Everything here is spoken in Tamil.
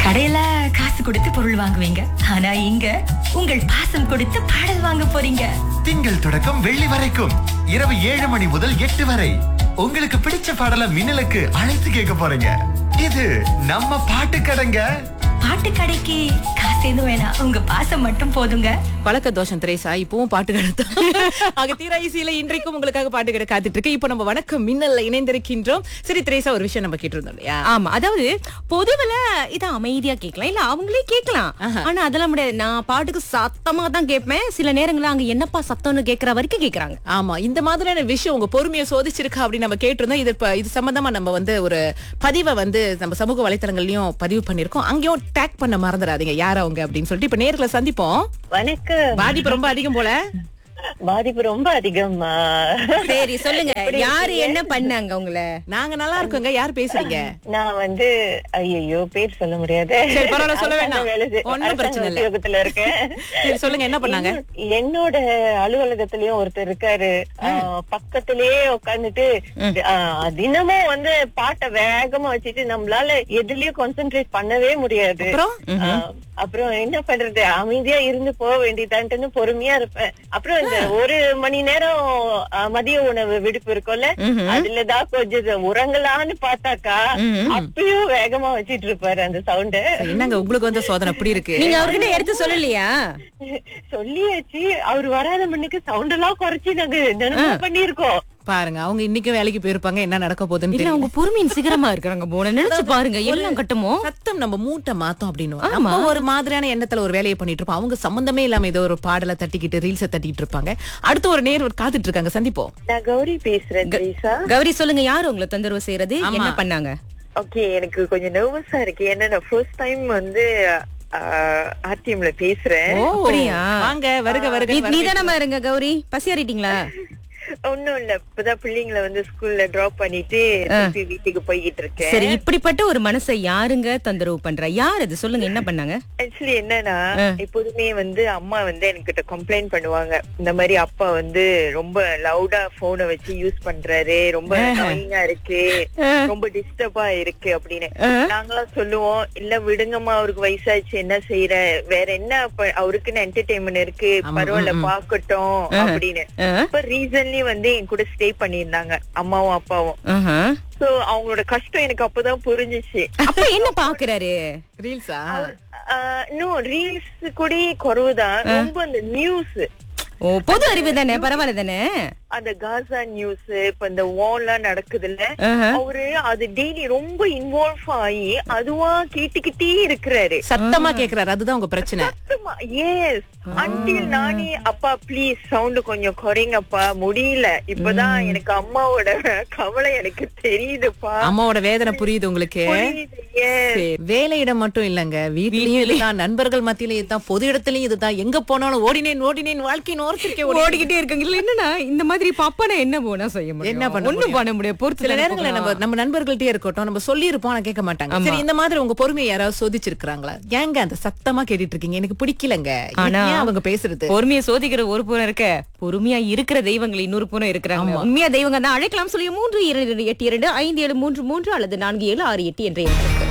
கடையில காசு கொடுத்து பொருள் வாங்குவீங்க ஆனா இங்க உங்கள் பாசம் கொடுத்து பாடல் வாங்க போறீங்க திங்கள் தொடக்கம் வெள்ளி வரைக்கும் இரவு ஏழு மணி முதல் எட்டு வரை உங்களுக்கு பிடிச்ச பாடல மின்னலுக்கு அழைத்து கேட்க போறீங்க இது நம்ம பாட்டு கடைங்க பாட்டு கடைக்கு காசு எதுவும் வேணாம் உங்க பாசம் மட்டும் போதுங்க பழக்க தோஷம் திரேசா இப்பவும் பாட்டு கடத்தான் ஆக தீராயிசியில இன்றைக்கும் உங்களுக்காக பாட்டு கடை காத்துட்டு இருக்கு இப்போ நம்ம வணக்கம் மின்னல்ல இணைந்திருக்கின்றோம் சரி திரேசா ஒரு விஷயம் நம்ம கேட்டிருந்தோம் இல்லையா ஆமா அதாவது பொதுவுல இத அமைதியா கேட்கலாம் இல்ல அவங்களே கேட்கலாம் ஆனா அதெல்லாம் முடியாது நான் பாட்டுக்கு சத்தமா தான் கேட்பேன் சில நேரங்கள்ல அங்க என்னப்பா சத்தம்னு கேக்குற வரைக்கும் கேக்குறாங்க ஆமா இந்த மாதிரியான விஷயம் உங்க பொறுமையை சோதிச்சிருக்கா அப்படின்னு நம்ம கேட்டிருந்தோம் இது இப்ப இது சம்பந்தமா நம்ம வந்து ஒரு பதிவை வந்து நம்ம சமூக வலைத்தளங்கள்லயும் பதிவு பண்ணிருக்கோம் அங்கேயும் டேக் பண்ண மறந்துடாதீங்க யார் அவங்க அப்படின்னு சொல்லிட்டு இப்ப நேர்ல சந்திப்போம் வணக்கம் பாதிப்பு ரொம்ப அதிகம் போல பாதிப்பு ரொம்ப அதிகம்மா சரி சொல்லுங்க யாரு என்ன பண்ணாங்க உங்கள நாங்க நல்லா இருக்கோங்க யார் பேசுறீங்க நான் வந்து ஐயோ பேர் சொல்ல முடியாது சரி, பரவாயில்ல, சொல்ல வேண்டாம். அரசாங்க வேலை செய்- ஒண்ணும் அரசாங்க பிரச்சனை இல்ல. உத்தியோகத்துல இருக்கேன் சரி சொல்லுங்க என்ன பண்ணாங்க என்னோ- என்னோட அலுவலகத்திலயும் ஒருத்தர் இருக்காரு ஆஹ், பக்கத்திலேயே உட்கார்ந்துட்டு ஆஹ், தினமும் வந்து பாட்டை வேகமா வச்சுட்டு நம்மளால எதுலயும் கான்சென்ட்ரேட் பண்ணவே முடியாது அப்புறம் ஆஹ், அப்புறம் என்ன பண்றது அமைதியா இருந்து போக வேண்டியதான்ட்டுன்னு பொறுமையா இருப்பேன் அப்புறம் இந்த ஒரு மணி நேரம் ஆஹ், மதிய உணவு விடுப்பு இருக்கும்ல அதுலதான் கொஞ்சம் உறங்கலான்னு பார்த்தாக்கா அப்பயும் வேகமா வச்சிட்டு இருப்பாரு அந்த சவுண்ட என்னங்க உங்களுக்கு வந்து சோதனை அப்படி இருக்கு நீங்க அவர்கிட்ட எடுத்து சொல்லலையா சொல்லியாச்சு அவர் வராத மண்ணுக்கு சவுண்ட் எல்லாம் குறைச்சு நாங்க தினமும் பண்ணிருக்கோம் பாருங்க அவங்க இன்னைக்கு வேலைக்கு போயிருப்பாங்க என்ன நடக்க போகுதுன்னு இல்ல தெரியல. அவங்க பொறுமையின் சிகரமா இருக்கிறாங்க போன நினைச்சு பாருங்க எல்லாம் கட்டுமோ சத்தம் நம்ம மூட்டை மாத்தோம் அப்படின்னு நம்ம ஒரு மாதிரியான எண்ணத்துல ஒரு வேலையை பண்ணிட்டு இருப்போம் அவங்க சம்பந்தமே இல்லாம ஏதோ ஒரு பாடலை தட்டிக்கிட்டு ரீல்ஸ தட்டிக்கிட்டு இருப்பாங்க அடுத்து ஒரு நேர் காத்துட்டு இருக்காங்க சந்திப்போம் நான் கௌரி பேசுறேன் ஜெய்சா கௌரி சொல்லுங்க யாரு உங்களை தொந்தரவு செய்யறது என்ன பண்ணாங்க ஓகே எனக்கு கொஞ்சம் நர்வஸா இருக்கு ஏன்னா நான் ஃபர்ஸ்ட் டைம் வந்து ஆர்டிஎம்ல பேசுறேன் ஓ அப்படியா? வாங்க வருக வருக நீ- நீதானம்மா இருங்க கௌரி பசி அறிட்டீங்களா ஒண்ணும் இல்ல இப்பதான் பிள்ளைங்களை வந்து ஸ்கூல்ல டிராப் பண்ணிட்டு திருப்பி வீட்டுக்கு போய்கிட்டு இருக்கேன் சரி இப்படிப்பட்ட ஒரு மனசை யாருங்க தொந்தரவு பண்றா யார் அது சொல்லுங்க என்ன பண்ணாங்க ஆக்சுவலி என்னன்னா எப்போதுமே வந்து அம்மா வந்து என்கிட்ட கம்ப்ளைண்ட் பண்ணுவாங்க இந்த மாதிரி அப்பா வந்து ரொம்ப லவுடா போனை வச்சு யூஸ் பண்றாரு ரொம்ப annoying-ஆ இருக்கு ரொம்ப டிஸ்டர்பா இருக்கு அப்படின்னு நாங்களாம் சொல்லுவோம் இல்ல விடுங்கம்மா அவருக்கு வயசாச்சு என்ன செய்யற வேற என்ன அப்ப அவருக்குன்னு என்டர்டைன்மெண்ட் இருக்கு பரவாயில்ல பாக்கட்டும் அப்படின்னு இப்ப ரீசன்லி வந்து என் கூட ஸ்டே பண்ணியிருந்தாங்க அம்மாவும் அப்பாவும் ஆஹா. சோ அவங்களோட கஷ்டம் எனக்கு அப்பதான் புரிஞ்சுச்சு அப்ப என்ன பாக்குறாரு ரீல்ஸா இன்னும் ரீல்ஸ் கூட குறவுதான் ரொம்ப அந்த நியூஸ் ஓ பொது அறிவு தானே பரவாயில்ல தானே அந்த காசா நியூஸ் இப்ப இந்த வார்லாம் நடக்குதுல்ல ஆஹா. அவரு அது டெய்லி ரொம்ப இன்வால்வ் ஆகி அதுவா கேட்டுக்கிட்டே இருக்கிறாரு சத்தமா கேக்குறாரு அதுதான் உங்க பிரச்சனை எஸ் அன்டில் நானே அப்பா ப்ளீஸ் சவுண்ட் கொஞ்சம் குறைங்கப்பா முடியல இப்பதான் எனக்கு அம்மாவோட கவலை எனக்கு தெரியுதுப்பா அம்மாவோட வேதனை புரியுது உங்களுக்கு புரியுது, yes. சரி, வேலையிடம் மட்டும் இல்லங்க வீட்லயும் இதுதான் நண்பர்கள் மத்தியிலும் இதுதான் பொது இடத்துலயும் இதுதான் எங்க போனாலும் ஓடினேன் ஓடினேன் வாழ்க்கையின் ஓரத்திற்கே ஓடி ஓடிக்கிட்டே இருக்காங்க இல்ல என்னன்னா இந்த மாதிரி பாப்பா நான் என்ன போனா செய்ய முடியும் என்ன பண்ண ஒண்ணும் பண்ண முடியாது பொறுத்து சில தானே நேரங்கள்ல நம்ம போகலாம். நம்ம நண்பர்கள்ட்டே இருக்கட்டும் நம்ம சொல்லி இருப்போம் ஆனா கேட்க மாட்டாங்க சரி இந்த மாதிரி உங்க பொறுமையை யாராவது சோதிச்சிருக்காங்களா ஏங்க அந்த சத்தமா கேட்டுட்டு இருக்கீங்க எனக்கு பிடிக்கலங்க ஆனா ஏன் அவங்க பேசுறது பொறுமையை சோதிக்கிற ஒரு புறம் இருக்க பொறுமையா இருக்கிற தெய்வங்கள் இன்னொரு புறம் இருக்கிறாங்க உண்மையா தெய்வங்க தான் அழைக்கலாம் சொல்லி மூன்று இரண்டு எட்டு இரண்டு ஐந்து ஏழு மூன்று மூன்று அல்லது நான்கு ஏழு ஆறு எட்டு என்ற எண் இருக்கு